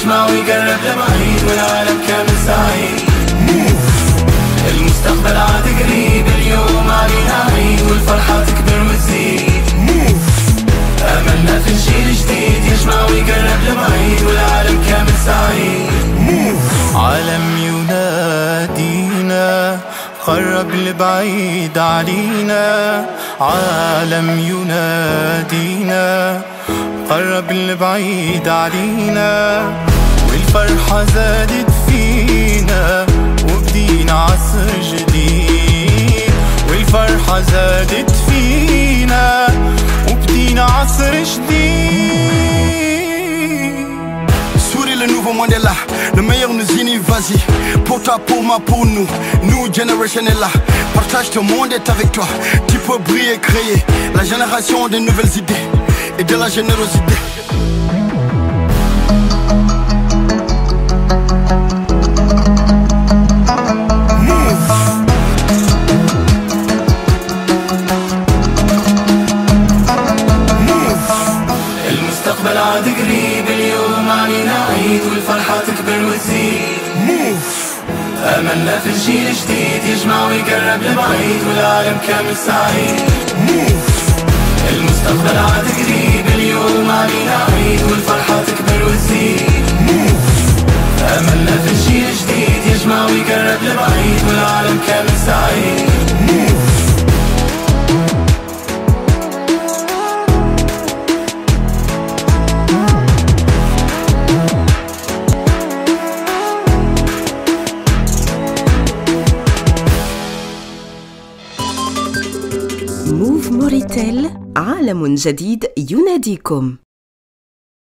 يجمع ويقرب لبعيد والعالم كامل سعيد المستقبل عاد قريب اليوم علينا عيد والفرحة تكبر وتزيد أملنا في جيل جديد يجمع ويقرب لبعيد والعالم كامل سعيد عالم ينادينا قرب لبعيد علينا عالم ينادينا قرب لبعيد علينا والفرحة زادت فينا وبدينا عصر جديد والفرحة زادت فينا وبدينا عصر جديد Souris le nouveau Mandela, le meilleur nous unit, vas-y. Pour toi, pour moi, pour nous, nous, Generation est là. Partage ton monde est avec toi. Tu peux briller, créer la génération des nouvelles idées et de la générosité. المستقبل عاد قريب اليوم علينا عيد والفرحة تكبر وتزيد أملنا في الجيل جديد يجمع ويقرب لبعيد والعالم كامل سعيد المستقبل عاد قريب اليوم علينا عيد والفرحة تكبر وتزيد أملنا في الجيل جديد يجمع ويقرب لبعيد والعالم كامل سعيد موف موريتيل عالم جديد يناديكم